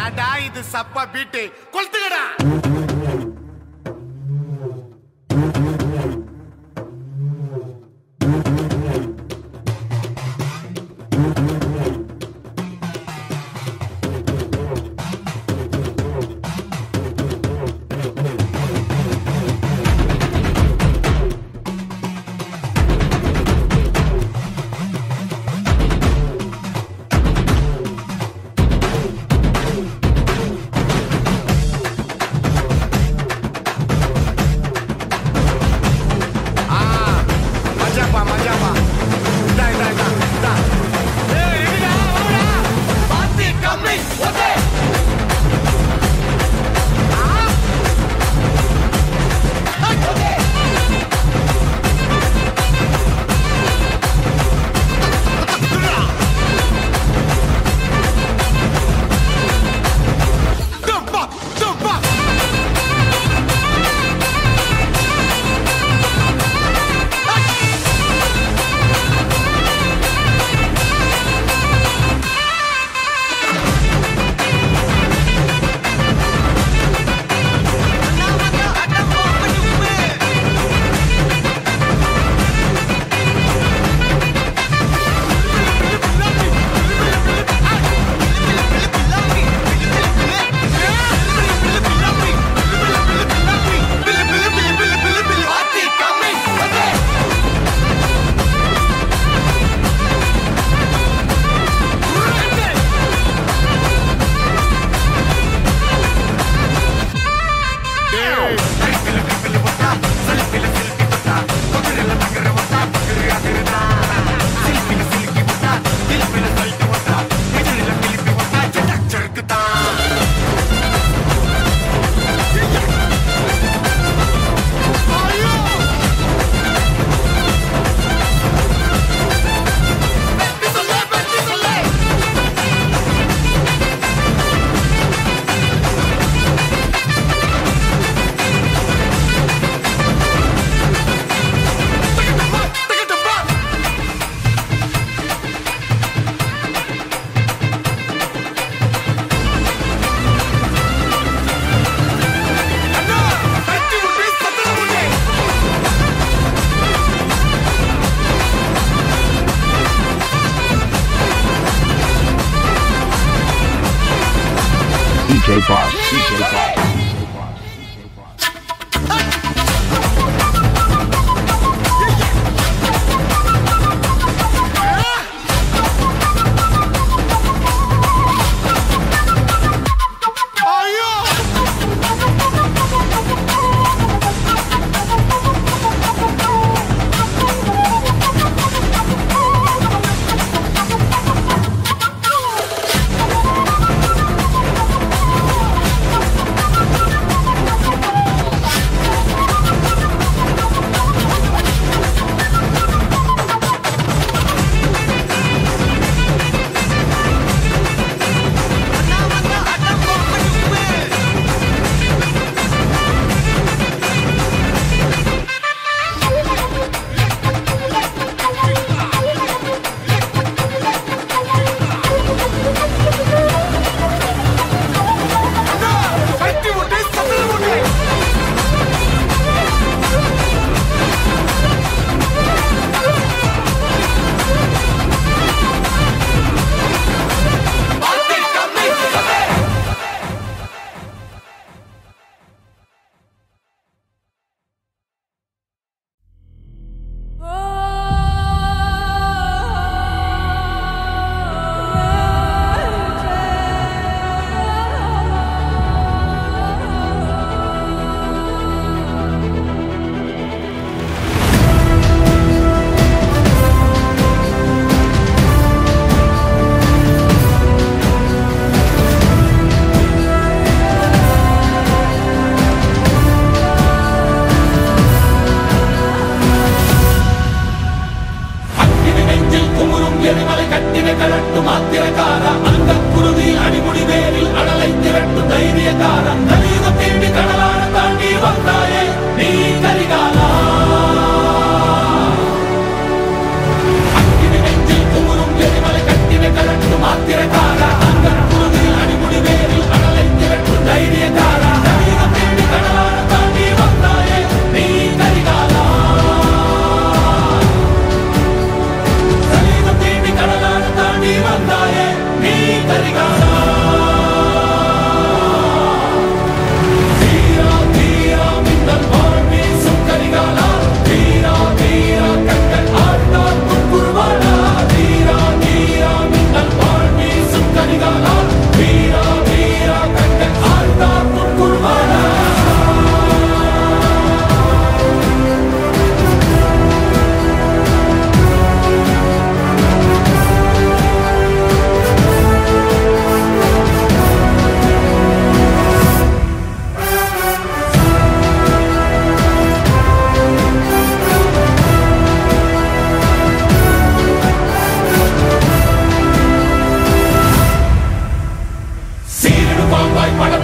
ஏன்டா இது சப்ப பீட்டு கொளுத்துக்கடா ஆ மஜாப்பா மஜாப்பா இதா இதா இதா இதா ஏய் ரெடிடா வாடா பாத்தி கம்மி ஓகே Dumpa! Dumpa! பாத்தி கம்மி okay DJ Boss, DJ Boss. ஐயோ Thank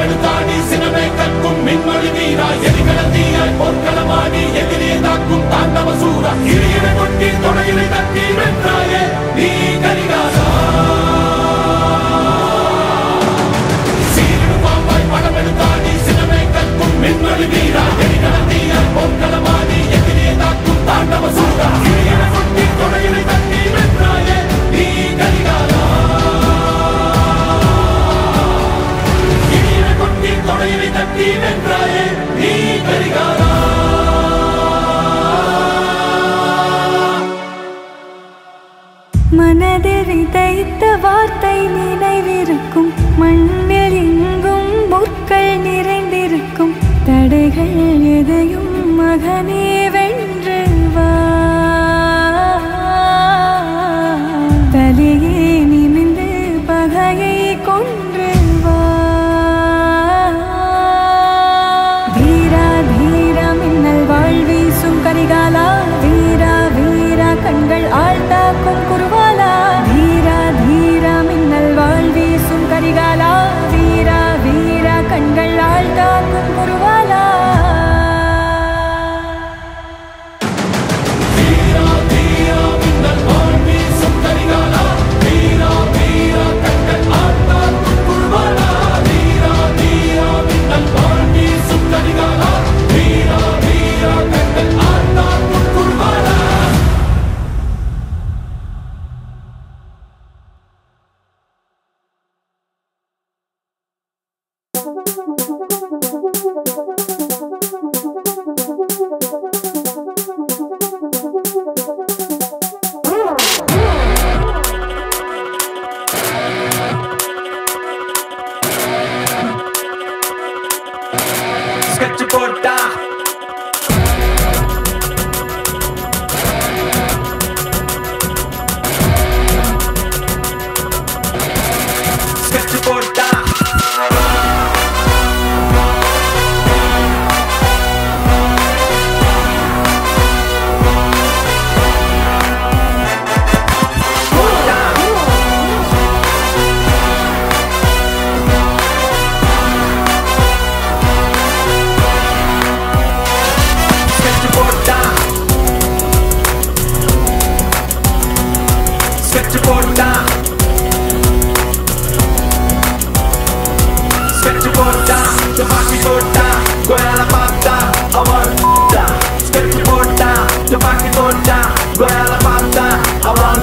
படமெடுத்தாடி சினமே கற்கும் மின்மொழி வீரா எரிகளந்தீயாய் பொற்களமாடி எதிரியை தாக்கும் தாண்டவ சூரா இறையினை கொட்டி தொடையினை தட்டி வென்றாயே நீ கரிகாலா சீரிடும் பாம்பாய் படமெடுத்தாடி சினமே கற்கும் மின்மொழி வீரா எரிகளந்தீயாய் பொற்களமாடி எதிரியை தாக்கும் தாண்டவ சூரா இறையினை கொட்டி தொடையினை தட்டி வென்றாயே நீ கரிகாலா இடியினை கொட்டி தொடையினை தட்டி வென்றாயே நீ கரிகாலா மனதில் விதைத்த வார்த்தை நினைவிருக்கும் மண்ணில் எங்கும் முற்கள் நிறைந்திருக்கும் தடைகள் எதையும் மகனே வென்று வா தலையே நிமிந்து பகையை கொன்று வா வீரா தீரா மின்னல் வாழ் வீசும் கரிகாலா வீரா வீரா கண்கள் ஆழ்த்தாக்கும் குருவாலா வீரா தீரா மின்னல் வாழ் வீசும் கரிகாலா வீரா வீரா கண்கள் ஆழ்த்தாக்கும் குருவாலா வீரா வீரா மின்னல் வாழ் வீசும் கரிகாலா வீரா வீரா கண்கள் ஆழ்ந்தார் குருவாலா வீரா வீரா மின்னல் வாழ் வீசும் கரிகாலா வீரா வீரா கண்கள் ஆழ்ந்தார் குருவாலா ஸ்கெட்ச் போட்டா ஸ்கெட்ச் போட்டா ஸ்கெட்ச் போட்டா ஸ்கெட்ச் போட்டா ஸ்கெட்ச் போட்டா துப்பாக்கி போட்டா கோயால பார்த்தா அவன் ஸ்கெட்ச் போட்டா துப்பாக்கி போட்டா கோயால பார்த்தா அவன்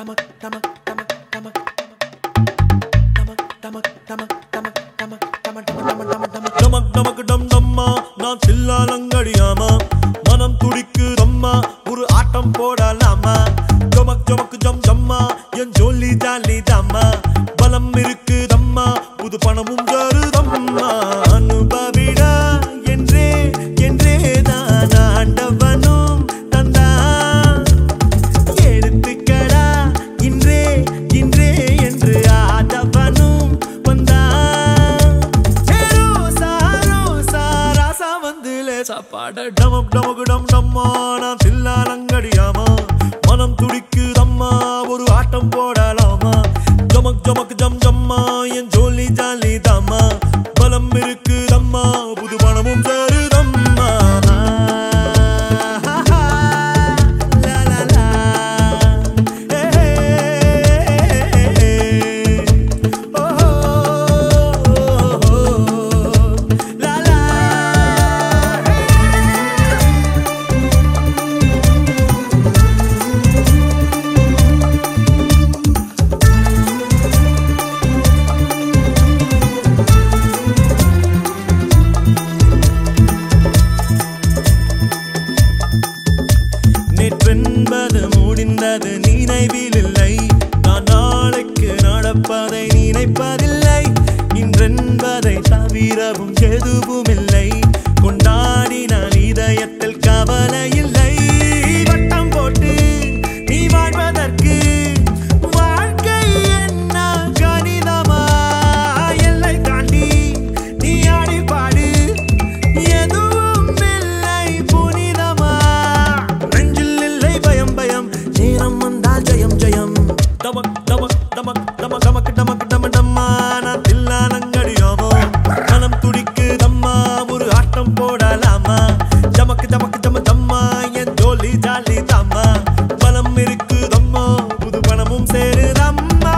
டமக் டமக் டம் டம்மா நான் சில்லாலங்கடியாமா மனம் துடிக்குதம்மா ஒரு ஆட்டம் போடலாமா ஜமக் ஜமக் ஜம் ஜம்மா என் ஜோலி ஜாலி தாம்மா பலம் இருக்குதம்மா புது பணமும் ஜருதம்மா அனுபவிடா என்றே என்றே தான் ஆண்டவனும் தந்தான் எடுத்துக்கடா இன்றே இன்றே என்று ஆதவனும் வந்தான் ரோசா ரோசா ராசா வந்து லேசா பாட டமக் டமக் டம் டம்மா நான் தில்லாலங்கடியாமா மனம் துடிக்குதம்மா ஒரு ஆட்டம் போடலாமா ஜமக் ஜமக் ஜம் ஜம்மா என் ஜோலி ஜாலி தாம்மா பலம் இருக்குதம்மா புது பணமும் தருதம்மா லா லா லா ஏ ஓ லா லா நேற்றென்பது முடிந்தது நினைவில் இல்லை நான் நாளைக்கு நடப்பதை நினைப்பதில்லை இன்றென்பதை தவிரவும் எதுவும் இல்லை கொண்டாடி நான் இதயத்தில் கவலை இல்லை வட்டம் போட்டு நீ வாழ்வதற்கு வாழ்க்கை என்ன கணிதமா எல்லை தாண்டி நீ ஆடி பாடு எதுவும் இல்லை புனிதமா நெஞ்சில் இல்லை பயம் பயம் நேரம் வந்தால் ஜெயம் ஜெயம் டமக் டமக் டமக் டமக் டமக் டமக் டம டம்மா நான் தில்லானங்கடியோமோ மனம் துடிக்கு தம்மா ஒரு ஆட்டம் போடலாமா ஜமக்கு ஜமக்கு ஜம தம்மா என் ஜோலி ஜாலி தாம்மா பலம் இருக்கு தம்மா புது பணமும் சேருதம்மா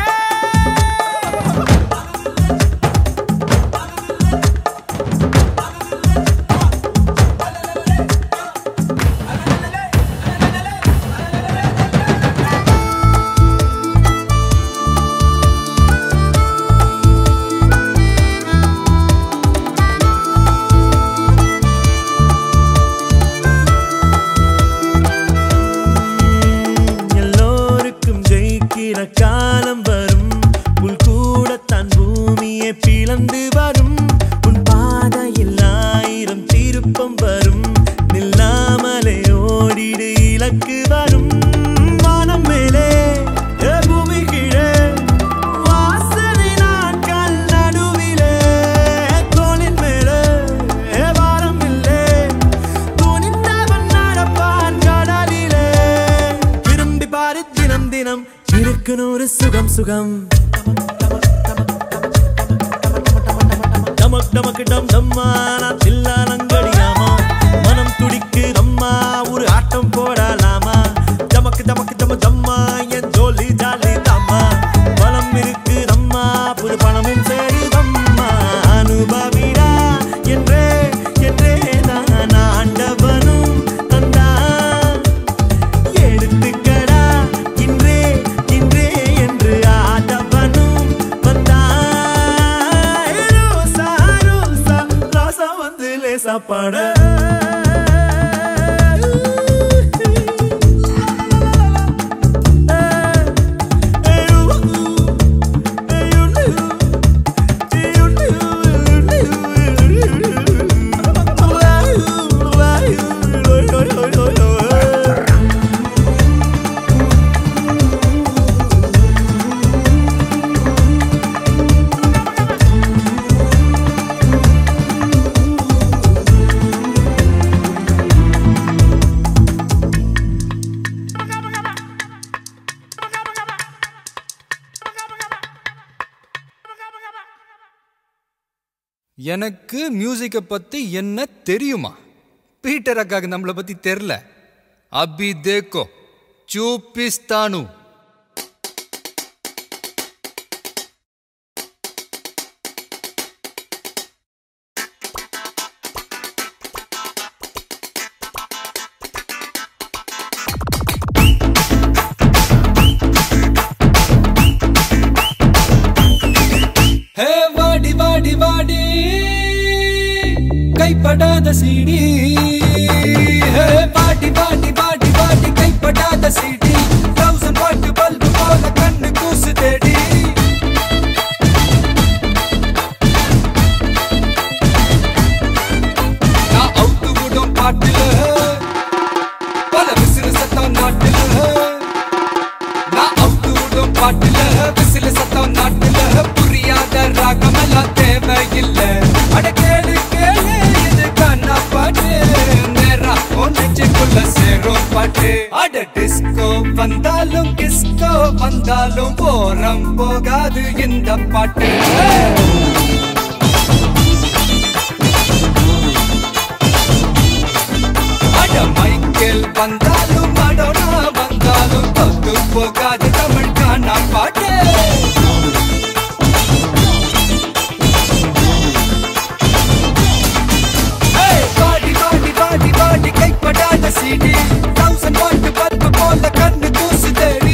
எல்லோருக்கும் ஜெயிக்கிற காலம் வரும் புல் கூடத்தான் பூமியை பிளந்து வரும் உன் பாதையில் ஆயிரம் திருப்பம் வரும் நில்லாமலே ஓடிடு இலக்கு வரும் வானம் மேலே ஏ பூமி கீழே வாசனை நாட்கள் நடுவிலே தோளின் மேலே ஏ வாரம் இல்லை துணிந்தவன் நடப்பான் கடலிலே விரும்பி பாரு தினம் தினம் இருக்கு நூறு சுகம் சுகம் டமக் டமக் டம் டம்மா நான் தில்லாலங்கடியாமா மனம் துடிக்கு அம்மா ஒரு ஆட்டம் போடலாமா ஜமக்கு ஜமக்கு ஜம ஜம்மா என் ஜோலி ஜாலி தாம்மா பலம் இருக்கு அம்மா புது பணமும் சேருதம்மா அனுபவிடா என்றே என்றே நான் ஆண்டவனும் தந்தான் எடுத்துக்கடா இன்றே இன்றே என்று ஆதவனும் வந்தாய் ரோசா ரோசா ராசா வந்து லேசா பாட எனக்கு மியூசிக்கை பத்தி என்ன தெரியுமா பீட்டர் அக்காக்கு நம்மளை பத்தி தெரில அபி தேக்கோ చూపిస్తాను கைப்படாத சீடி பாட்டி பாட்டி பாட்டி பாட்டி கைப்படாத சீடி தௌசண்ட் வாட்டு பல்பு போல கண்ணு கூசு தேடி நான் அவுத்து விடும் பாட்டுல பல விசிறு சத்தம் நாட்டுல நான் அவுத்து விடும் பாட்டுல விசிறு சத்தம் நாட்டுல புரியாத ராகமெல்லாம் தேவையில்லை அட கேளு கேளு இது கண்ணா பாட்டு நேரா ஒன்றுக்குள்ள சேரும் பாட்டு அட டிஸ்கோ வந்தாலும் கிஸ்கோ வந்தாலும் போரம் போகாது இந்த பாட்டு அட மைக்கேல் வந்தாலும் மடோனா வந்தாலும் தொத்து போகாது தமிழ் காணா பாட்டு ஏய், பாடி பாடி பாடி பாடி கைப்படாத சீடி தௌசண்ட் வாட்டு பல்பு போல கண்ணு தூசு தேடி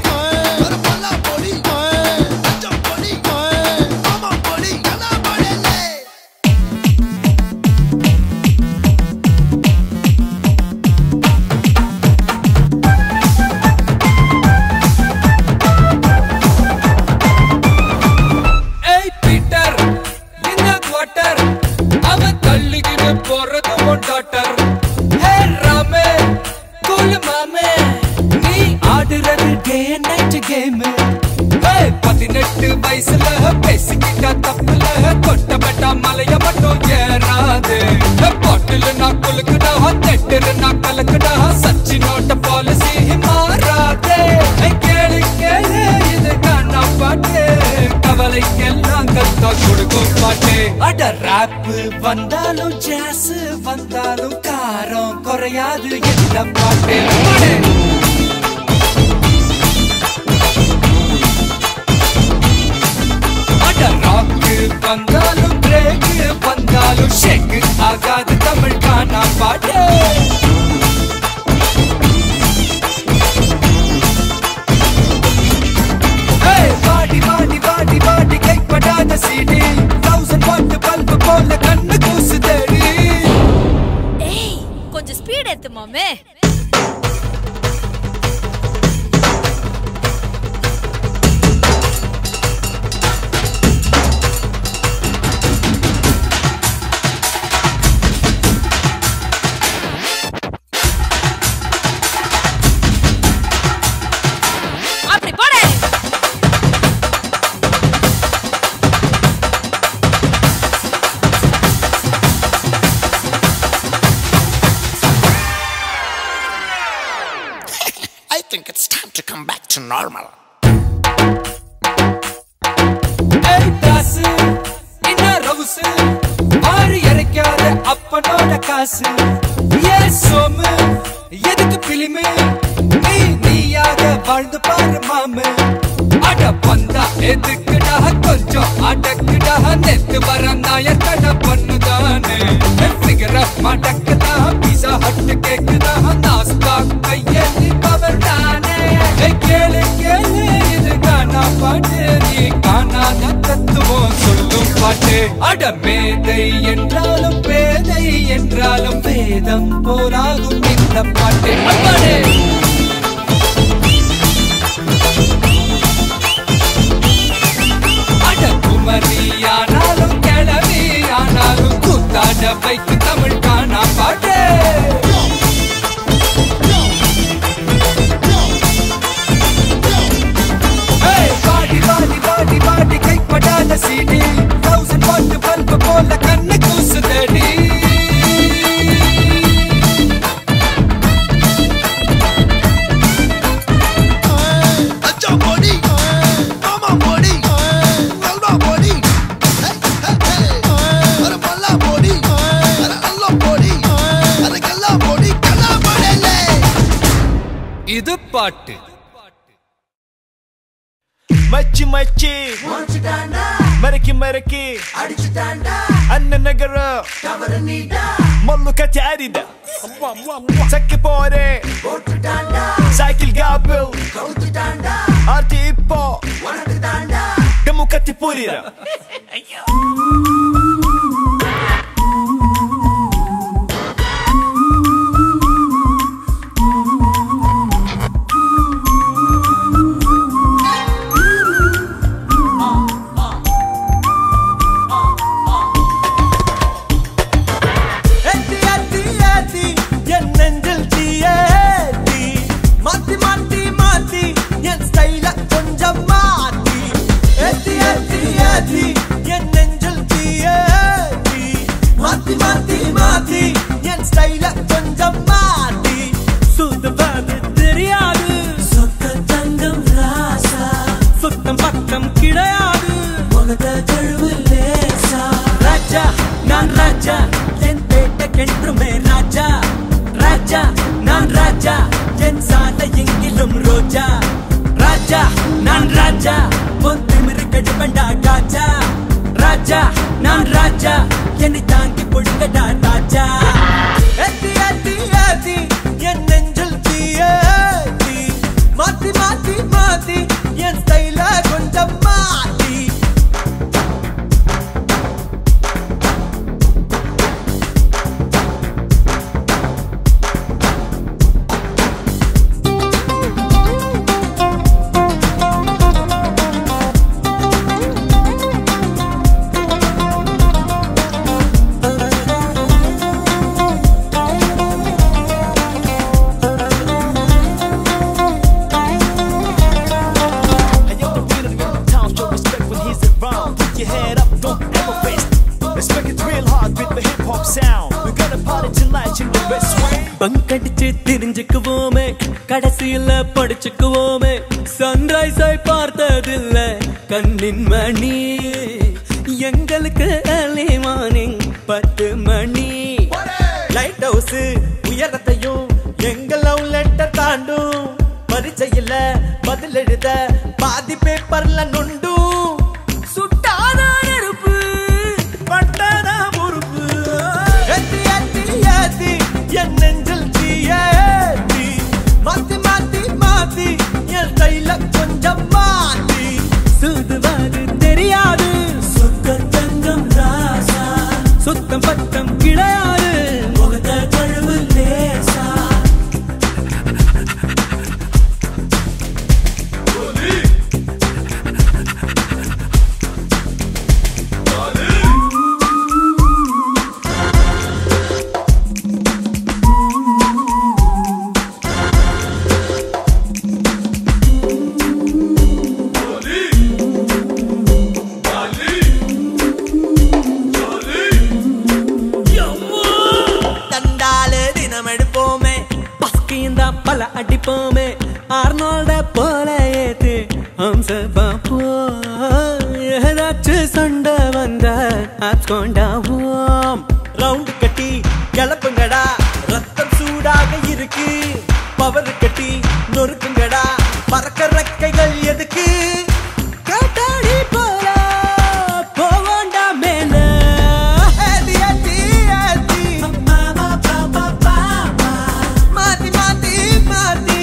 ஏய் பீட்டர் என்ன குவார்ட்டர் அவன் தள்ளிக்கிட்டு போறது உன் டாட்டர் ஹே ராமே கூல் மாமே நீ ஆடுறது டே நைட் கேம் பதினெட்டு வயசுல பேசிக்கிட்டா தப்புல கொட்டப்பட்டா மலைய மட்டும் ஏறாது பாட்டில் நான் கொலுக்குடா தெட்டுரு நான் கலக்குடா சச்சினோட பாலிசி மாறாதே ஏய், கேளு கேளு இது காணா பாட்டு கவலைக்கெல்லாம் கத்தா கொடுக்கும் பாட்டு அட ராப் வந்தாலும் ஜாஸ் வந்தாலும் காரம் குறையாது இந்த பாட்டு பாடு. அட ராக்கு வந்தாலும் பிரேக் வந்தாலும் ஷேக் ஆகாது தமிழ் காணா பாட்டு ஏய், பாடி பாடி பாடி பாடி கைப்படாத சீடி தௌசண்ட் வாட்டு பல்பு போல கண்ணு கூசு தேடி ஏய் கொஞ்சம் ஸ்பீட் ஏத்து மாமே அப்படி போடு I think it's time to come back to normal. ஏய் தாசு என்ன ரவுசு ஆறு இறைக்காத அப்பனோட காசு ஏ சோமு எதுக்கு பிலிமு நீ நீயாக வாழ்ந்து பாரு மாமு அட பந்தா எதுக்குடா கொஞ்சம் அடக்குடா நெத்து வர நாயர் கடை பண்ணுதானே ஃபிகர் மடக்குதா பீஸா ஹட் கேக்குதா நாஸ்தா கையெழுதி பவர் தானே ஏய், கேளு கேளு இது காணா பாட்டு நீ காணாத தத்துவம் சொல்லும் பாட்டு அட மேதை என்றாலும் பேதை என்றாலும் வேதம் போராகும் இந்த பாட்டு அம்மாடே அட குமரி ஆனாலும் கிளவி ஆனாலும் கூத்தாட பைக்கு தமிழ் காணா பாட்டு ஏய், பாடி பாடி பாடி பாடி கைப்படாத சீடி தௌசண்ட் வாட்டு பல்பு போல கண்ணு கூசு தேடி இது பாட்டு மச்சி மச்சி மறக்கி மறக்கி அண்ணன் நகர மல்லு கட்டி அரித சக்கி போரே சைக்கிள் காப்பில் ஆர்த்தி இப்போ டெமு கத்தி புரியுற பேட்டக்கென்றுமே ராஜா ராஜா நான் ராஜா என் சாலை எங்கிலும் ரோஜா ராஜா நான் ராஜா பொத்திமிரு கடுப்பண்டா காஜா ராஜா நான் ராஜா என்னை தாங்கி பொழுங்கடா ராஜா ஏத்தி ஏத்தி ஏத்தி என் நெஞ்சில் தீயேத்தி மாத்தி மாத்தி மாத்தி என் ஸ்டைல கொஞ்சம் மாத்தி And yo, the feeling in the town, show respect when he's around. Put your head up, don't ever rest. Let's make it real hard with the hip hop sound. We're gonna party tonight in the best way. பங்கடிச்சு தெரிஞ்சுக்குவோமே கடைசியில படிச்சுக்குவோமே sunrise ஆய் பார்த்ததில்ல கண்ணின் மணி எங்களுக்கு early morning பத்து மணி light house உயரத்தையும் எங்க love letter தாண்டும் பரிச்சையில பதில் எழுத பாதி பேப்பர்ல நொண்டும் சுட்டாத நெருப்பு பட்டாத பொறுப்பு ஏத்தி ஏத்தி ஏத்தி என் நெஞ்சில் தீயேத்தி மாத்தி மாத்தி மாத்தி என் கையில கொஞ்சம் மாத்தி சுதுவாது தெரியாது சுத்த தங்கம் ராசா சுத்தம் பத்தம் கிடையாது முகத்த கழுவு லேசா தண்டாலே தினம் எடுப்போமே பஸ்கியும் தான் பல அடிப்போமே ஆர்னால்ட போல ஏத்து ஹம்ச பாப்போ ஏதாச்சும் சண்டை வந்த ஆட்கொண்டாவோம் ரவுண்டு கட்டி கிளப்புங்கடா ரத்தம் சூடாக இருக்கு பவர் கட்டி நொறுக்குங்கடா பறக்க ரெக்கைகள் எதுக்கு காட்டாடி போல போவோண்டா மேல ஏத்தி ஏத்தி ஏத்தி மாத்தி மாத்தி மாத்தி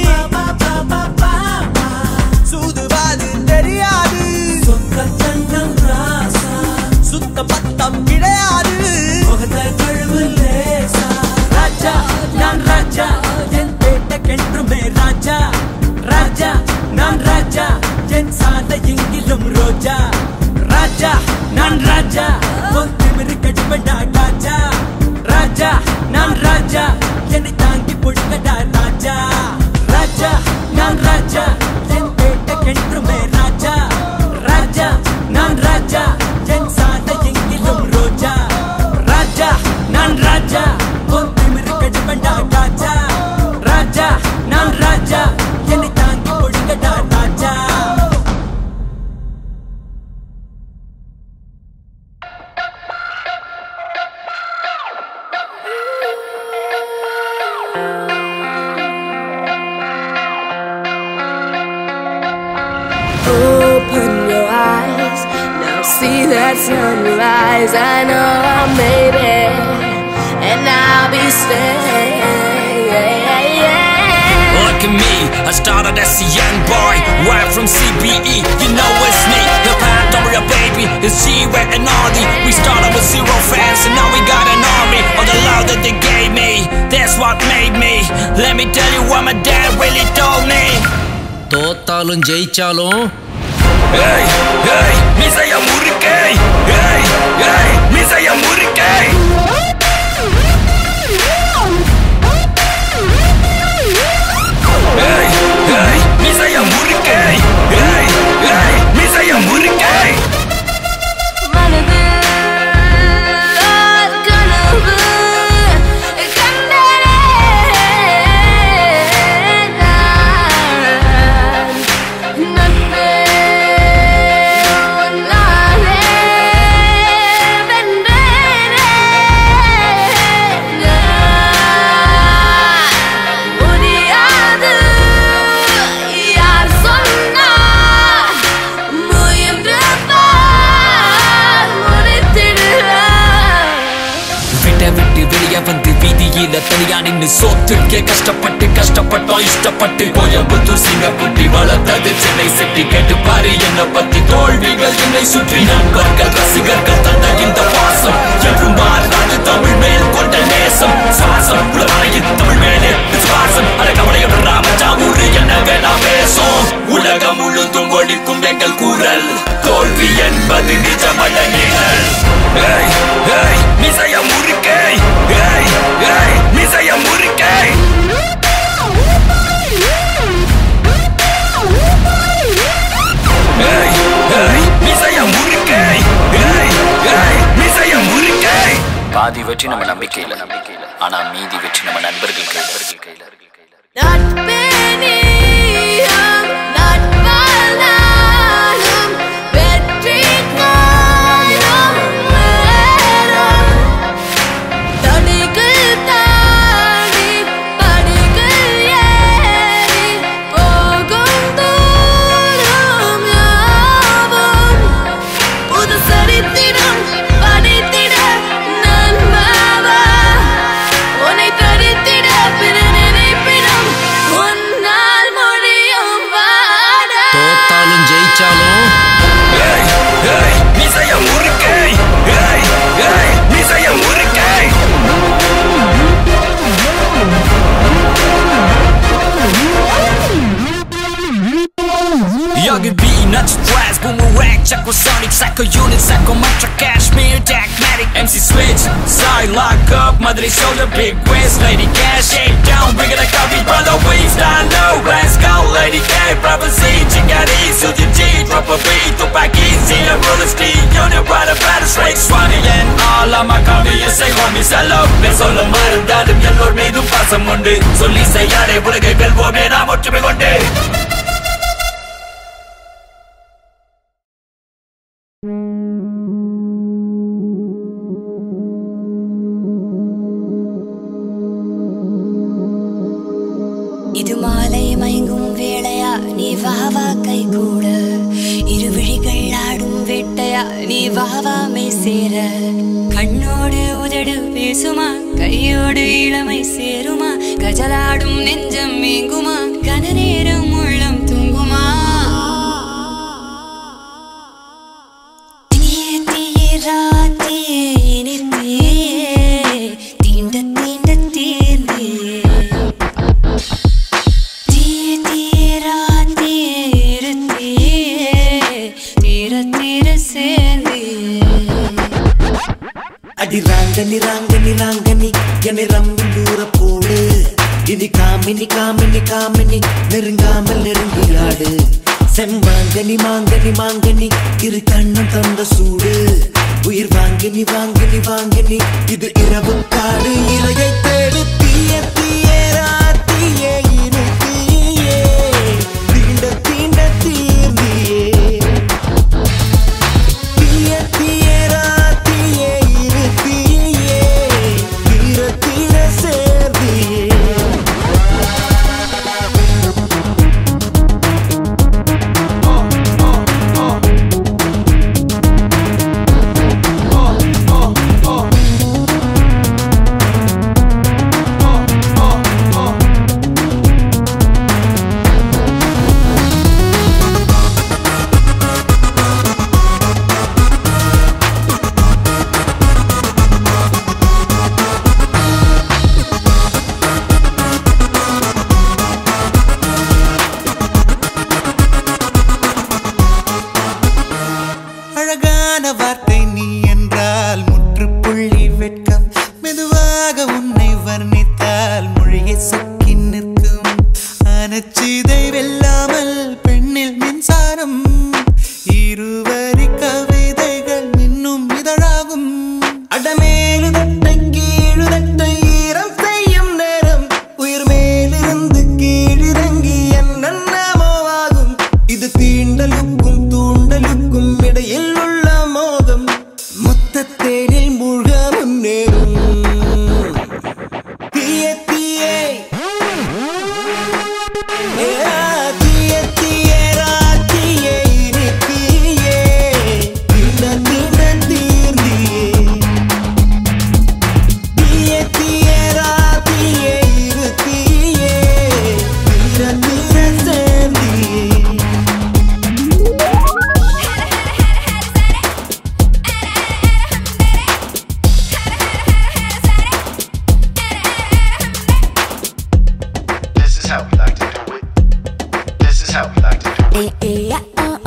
சூதுவாது தெரியாது சொந்த தங்கம் ராசா சுத்த பத்தம் கிடையாது முகத்தை கழுவு லேசா ராஜா நான் ராஜா என் பேட்டக்கென்றுமே ராஜா ராஜா நான் ராஜா என் சாலை எங்கிலும் ரோஜா ராஜா நான் ராஜா உன் திமிரு கடுப்படா ராஜா ராஜா நான் ராஜா என்னை தாங்கி பொழுங்கடா ராஜா ராஜா நான் ராஜா என் பேட்டக்கென்றுமே ராஜா ராஜா நான் ராஜா என் சாலை எங்கிலும் ரோஜா ராஜா நான் ராஜா உன் திமிரு கடுப்படா ராஜா ராஜா நான் ராஜா என்னை தாங்கி பொழுங்கடா ராஜா Open your eyes, now see that sunrise. I know I made it, and I'll be staying. Look at me, I started as a young boy, right from CBE. You know it's me, the path don't worry, baby. It's G Wet and Audi. We started with zero fans, and now we got an army. All the love that they gave me, that's what made me. Let me tell you what my dad really told me. தோத்தாலும் ஜெயிச்சாலும் Hey, hey, மிசைய முறுக்கை Hey, hey, மிசைய முறுக்கை Hey, hey, மிசைய முறுக்கை Hey, hey, மிசைய முறுக்கை மனது கனவு கண்டனே நான் நட்பே உன்னாலே வென்றேனே மூணு சோத்துக்கே கஷ்டப்பட்டு கஷ்டப்பட்டோம் இஷ்டப்பட்டு கோயம்புத்தூர் சிங்கக்குட்டி வளர்த்தது சென்னை சிட்டி கேட்டு பாரு என்ன பத்தி தோல்விகள் என்னை சுற்றி நண்பர்கள் ரசிகர்கள் தந்த இந்த பாசம் என்றும் மாறாது தமிழ் மேல் கொண்ட நேசம் சுவாசம் உலகளையின் தமிழ் மேலே விசுவாசம் அட கவலையோட ராமஜாமூரு என்ன வேணா பேசும் உலகம் முழுதும் ஒழிக்கும் எங்கள் குரல் தோல்வி என்பது நிஜமல்ல நிழல் ஏய் ஏய் மிசைய முறுக்கை ஏய் ஏய் மிசைய முறுக்கை ஏய் ஏய் மிசைய முறுக்கை ஏய் ஏய் மிசைய முறுக்கை பாதி வெற்றி நம்ம நம்பிக்கையில் நம்பிக்கையில் ஆனா மீதி வெற்றி நம்ம நண்பர்கள் கையில் கையில் நட்பே நீயும் நட்பானாலும் வெற்றி காணும் நேரம். தடைகள் தாண்டி படிகள் ஏறி போகும் தூரம் யாவும் புது சரித்திரம் படைத்திட நண்பவா உன்னை தரித்திட பிற நினைப்பிடம் உன்னால் முடியும் வாடா தோத்தாலும் ஜெயிச்சாலும் ஏய் ஏய் மிசைய முறுக்கை ஏய் ஏய் மிசைய முறுக்கை Young and B, not stress, boomerang, Chakosonic, Psycho Unit, Psycho Mantra, Cashmere, Dagmatic, MC Switch, Side Lock Up, Mother Shoulder, Big West, Lady Cash, Shake Down, Bring it a copy, brother, we stand low, let's go, Lady K, Prophecy, Chingari, Suji G, Drop a beat, Tupac Easy, and Roller Steve, Unit, Rider, Battle, Strike, Swanee, and all of my comedians say, homies, hello, சொல்ல மறந்தாலும் எல்லோர் மீதும் பாசம் உண்டு சொல்லி செய்யாதே உலகை வெல்வோமே நாம் ஒற்றுமை கொண்டு இது மாலை மயங்கும் வேளையா நீ வா வா கை கூட இரு விழிகள் ஆடும் வேட்டையா நீ வா வா மெய் சேர கண்ணோடு உதடு பேசுமா கையோடு இளமை சேருமா கஜலாடும் நெஞ்சம் மீங்குமா கன நேரம் உள்ளம் தூங்குமா தீயே தீயே ராத்தியே இனித்தீயே தீண்ட தீண்ட தீர்ந்தியே தீய தீராத்தியே இருத்தியே தீர தீர சேர்ந்தியே அடி ராங்கனி ராங்கனி ராங்கனி என்னை ரம்பி தூர போடு இனி காமினி காமினி காமினி நெருங்காமல் நெருங்கியாடு செம்மாங்கனி மாங்கனி மாங்கனி இரு கண்ணம் தந்த சூடு உயிர் வாங்கினி வாங்கினி வாங்கினி இது இரவு காடு இலையை தேடு தீய தீய ராத்தியே இரு தீயே தீண்ட தீண்ட தீர்ந்தியே தீய தீய ராத்தியே இரு தீயே தீர தீர சேர்ந்தியே அழகான வார்த்தை நீ என்றால் முற்றுப்புள்ளி வெட்கம் மெதுவாக உன்னை வர்ணித்தால் மொழியை சொக்கி நிற்கும் அனச்சிதை வெல்லாமல் பெண்ணில் மின்சாரம் இருவரி கவிதைகள் மின்னும் இதழாகும் அடமேலு தட்டை கீழு தட்டை ஈரம் செய்யும் நேரம் உயிர் மேலிருந்து கீழிறங்கி என்னென்னமோ ஆகும் இது தீண்டலுக்கும் தூண்டலுக்கும் இடையில் உள்ள மோதம் மொத்த தேனில் மூழ்க முன்னேறும் தீய தீயே ஏ, தீய how we like to do it.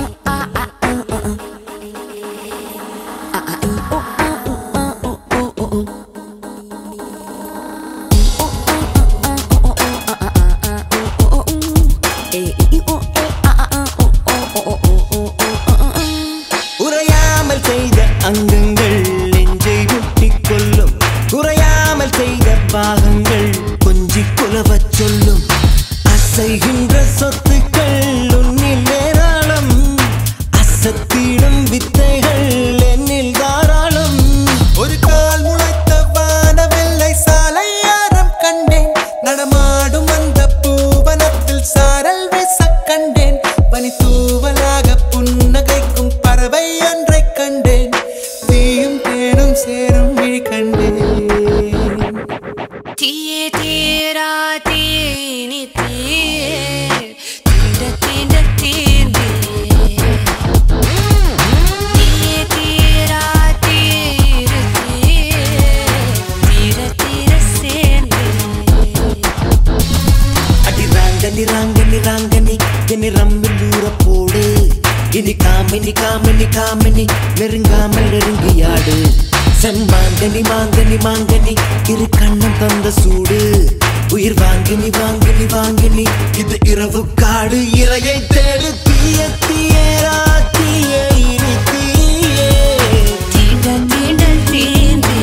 உறையாமல் செய்த அங்கங்கள் நெஞ்சை முட்டிக் கொள்ளும் குறையாமல் செய்த பாகங்கள் கொஞ்சி குலவச் சொல்லும் அசைகின்ற சொத்துக்கள் உன்னில் ஏராளம் அசத்திடும் வித்தைகள் என்னில் தாராளம் ஒரு கால் முளைத்த வானவெல்லை சாலையாரம் கண்டேன் நடமாடும் அந்த பூவனத்தில் சாரல் வீச கண்டேன் பனி தூவலாக புன்னகைக்கும் பறவை ஒன்றைக் கண்டேன் தீயும் தேனும் சேரும் விழி கண்டேன் தீயே தீரா தீனி தீர் தீண்ட தீண்ட தீர்ந்தே தீயே தீரா தீரு தீர் தீர தீர சேர்ந்தே அடி ராங்கனி ராங்கனி ராங்கனி என்னை ரம்பில் ஊற போடு இனி காமினி காமினி காமினி நெருங்காமல் நெருங்கியாடு செம்மாங்கனி மாங்கனி மாங்கனி இரு கண்ணம் தந்த சூடு உயிர் வாங்கினி வாங்கினி வாங்கினி இது இரவு காடு இரையை தேடு தீய தீயரா தீய இனி தீயே தீண்ட தீண்ட தீர்ந்தே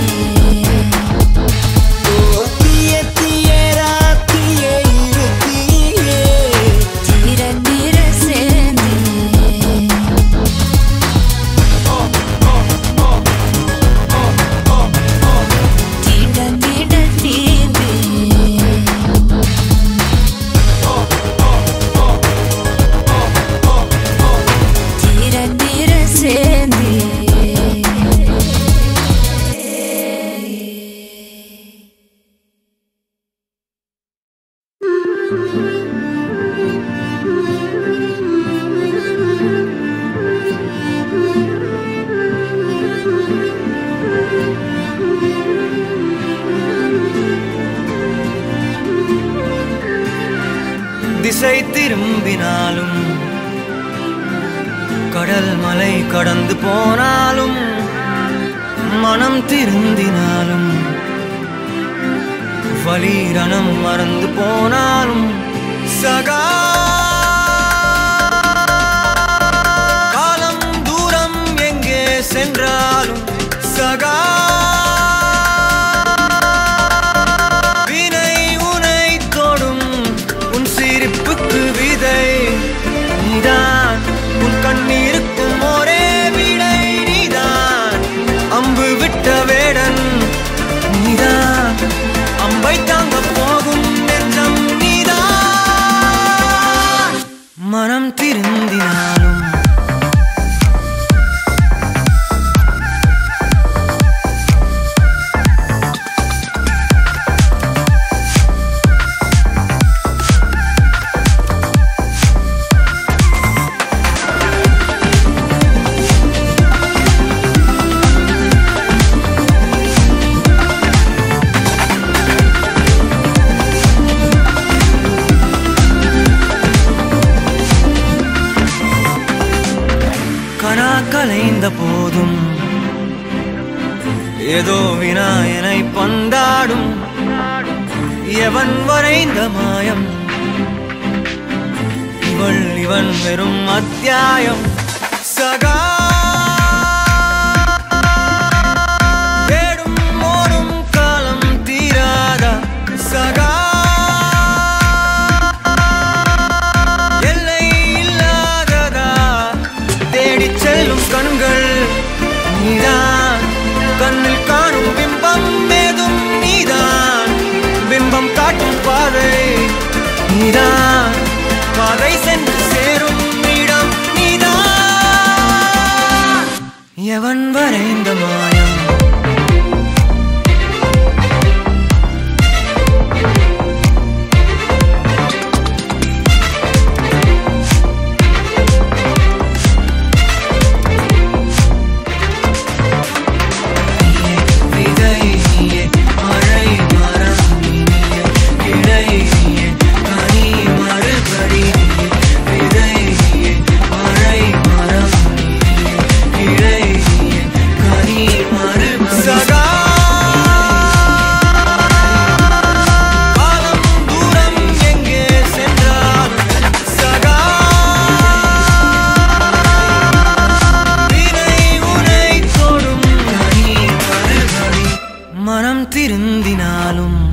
ஓ தீய தீயரா தீய இரு தீயே தீர தீர சேர்ந்தே தீண்ட தீண்ட தீர்ந்தே தீர தீர சேர்ந்தே திசை திரும்பினாலும் கடல் மலை கடந்து போனாலும் மனம் திருந்தினாலும் வலீரணம் மறந்து போனாலும் சகா காலம் தூரம் எங்கே சென்றாலும் சகா வினை உனை தொடும் உன் சிரிப்புக்கு விதை நீதான் உன் கண்ணீருக்கும் ஒரே விடை நீதான் அம்பு விட்ட வேடன் நீதான் அம்பை தாங்க போகும் நெஞ்சம் நீதான் மனம் திருந்தினாலும் கனா கலைந்த போதும் ஏதோ வினாயனை பந்தாடும் எவன் வரைந்த மாயம் இவள் இவன் வெறும் அத்தியாயம் சகா தேடும் ஓடும் காலம் தீராதா சகா எல்லை இல்லாததா தேடிச் செல்லும் கண்கள் நீதான் கண்ணில் காணும் பிம்பம் ஏதும் நீதான் பிம்பம் காட்டும் பாதை நீதான் பாதை சென்று சேரும் இடம் நீதான் எவன் வரைந்த மாயம் விதை நீயே மழை மரம் நீயே கிளை நீயே கனி மறுபடி நீயே விதை திருந்தினாலும்